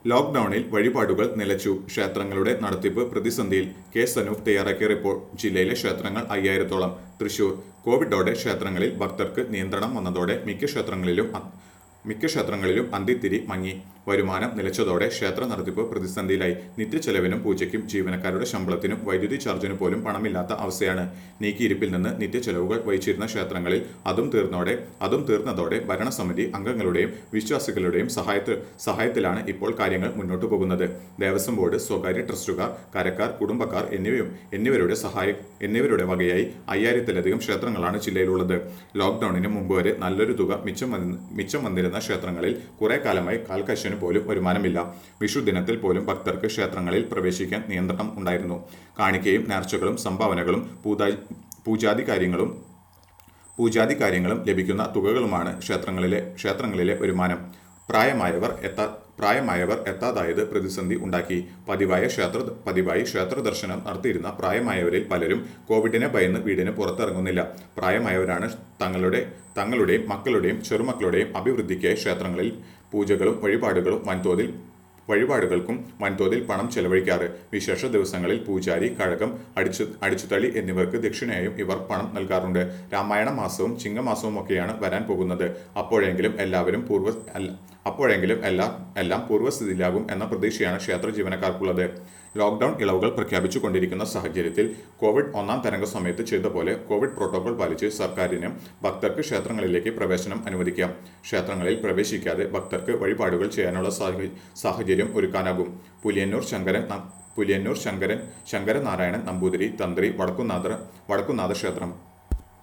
ലോക്ഡൌണിൽ വഴിപാടുകൾ നിലച്ചു ക്ഷേത്രങ്ങളുടെ നടത്തിപ്പ് പ്രതിസന്ധിയിൽ കെ സനൂപ് തയ്യാറാക്കിയ റിപ്പോർട്ട് ജില്ലയിലെ ക്ഷേത്രങ്ങൾ അയ്യായിരത്തോളം തൃശൂർ കോവിഡോടെ ക്ഷേത്രങ്ങളിൽ ഭക്തർക്ക് നിയന്ത്രണം വന്നതോടെ മിക്ക ക്ഷേത്രങ്ങളിലും അ- മിക്ക ക്ഷേത്രങ്ങളിലും അന്തിത്തിരി മങ്ങി വരുമാനം നിലച്ചതോടെ ക്ഷേത്ര നടത്തിപ്പ് പ്രതിസന്ധിയിലായി നിത്യച്ചെലവിനും പൂജയ്ക്കും ജീവനക്കാരുടെ ശമ്പളത്തിനും വൈദ്യുതി ചാർജിനു പോലും പണമില്ലാത്ത അവസ്ഥയാണ് നീക്കിയിരിപ്പിൽ നിന്ന് നിത്യച്ചെലവുകൾ വഹിച്ചിരുന്ന ക്ഷേത്രങ്ങളിൽ അതും തീർന്നോടെ അതും തീർന്നതോടെ ഭരണസമിതി അംഗങ്ങളുടെയും വിശ്വാസികളുടെയും സഹായത്ത് സഹായത്തിലാണ് ഇപ്പോൾ കാര്യങ്ങൾ മുന്നോട്ടു പോകുന്നത് ദേവസ്വം ബോർഡ് സ്വകാര്യ ട്രസ്റ്റുകാർ കരക്കാർ കുടുംബക്കാർ എന്നിവയും എന്നിവരുടെ സഹായ എന്നിവരുടെ വകയായി അയ്യായിരത്തിലധികം ക്ഷേത്രങ്ങളാണ് ജില്ലയിലുള്ളത് ലോക്ഡൌണിന് മുമ്പ് വരെ നല്ലൊരു തുക മിച്ചം വന്ന് മിച്ചം വന്നിരുന്ന ക്ഷേത്രങ്ങളിൽ കുറെ കാലമായി കാൽക്കശിന് പോലും വരുമാനമില്ല വിഷു ദിനത്തിൽ പോലും ഭക്തർക്ക് ക്ഷേത്രങ്ങളിൽ പ്രവേശിക്കാൻ നിയന്ത്രണം ഉണ്ടായിരുന്നു കാണിക്കയും നേർച്ചകളും സംഭാവനകളും പൂതാ പൂജാതി കാര്യങ്ങളും പൂജാതി കാര്യങ്ങളും ലഭിക്കുന്ന തുകകളുമാണ് ക്ഷേത്രങ്ങളിലെ ക്ഷേത്രങ്ങളിലെ വരുമാനം പ്രായമായവർ എത്താ പ്രായമായവർ എത്താതായത് പ്രതിസന്ധി ഉണ്ടാക്കി പതിവായ ക്ഷേത്ര പതിവായി ക്ഷേത്ര ദർശനം നടത്തിയിരുന്ന പ്രായമായവരിൽ പലരും കോവിഡിനെ ഭയന്ന് വീടിന് പുറത്തിറങ്ങുന്നില്ല പ്രായമായവരാണ് തങ്ങളുടെ തങ്ങളുടെയും മക്കളുടെയും ചെറുമക്കളുടെയും അഭിവൃദ്ധിക്കായി ക്ഷേത്രങ്ങളിൽ പൂജകളും വഴിപാടുകളും വൻതോതിൽ വഴിപാടുകൾക്കും വൻതോതിൽ പണം ചെലവഴിക്കാറ് വിശേഷ ദിവസങ്ങളിൽ പൂജാരി കഴകം അടിച്ചു അടിച്ചുതളി എന്നിവർക്ക് ദക്ഷിണയായും ഇവർ പണം നൽകാറുണ്ട് രാമായണ മാസവും ചിങ്ങമാസവും ഒക്കെയാണ് വരാൻ പോകുന്നത് അപ്പോഴെങ്കിലും എല്ലാവരും പൂർവ്വ അല്ല അപ്പോഴെങ്കിലും എല്ലാം എല്ലാം പൂർവ്വസ്ഥിതിയിലാകും എന്ന പ്രതീക്ഷയാണ് ക്ഷേത്ര ജീവനക്കാർക്കുള്ളത് ലോക്ഡൌൺ ഇളവുകൾ പ്രഖ്യാപിച്ചുകൊണ്ടിരിക്കുന്ന സാഹചര്യത്തിൽ കോവിഡ് ഒന്നാം തരംഗ സമയത്ത് ചെയ്ത പോലെ കോവിഡ് പ്രോട്ടോകോൾ പാലിച്ച് സർക്കാരിന് ഭക്തർക്ക് ക്ഷേത്രങ്ങളിലേക്ക് പ്രവേശനം അനുവദിക്കാം ക്ഷേത്രങ്ങളിൽ പ്രവേശിക്കാതെ ഭക്തർക്ക് വഴിപാടുകൾ ചെയ്യാനുള്ള സാഹ- സാഹചര്യം ഒരുക്കാനാകും പുലിയന്നൂർ ശങ്കരൻ ന- പുലിയന്നൂർ ശങ്കരൻ ശങ്കരനാരായണൻ നമ്പൂതിരി തന്ത്രി വടക്കുന്നാഥ വടക്കുന്നാഥ ക്ഷേത്രം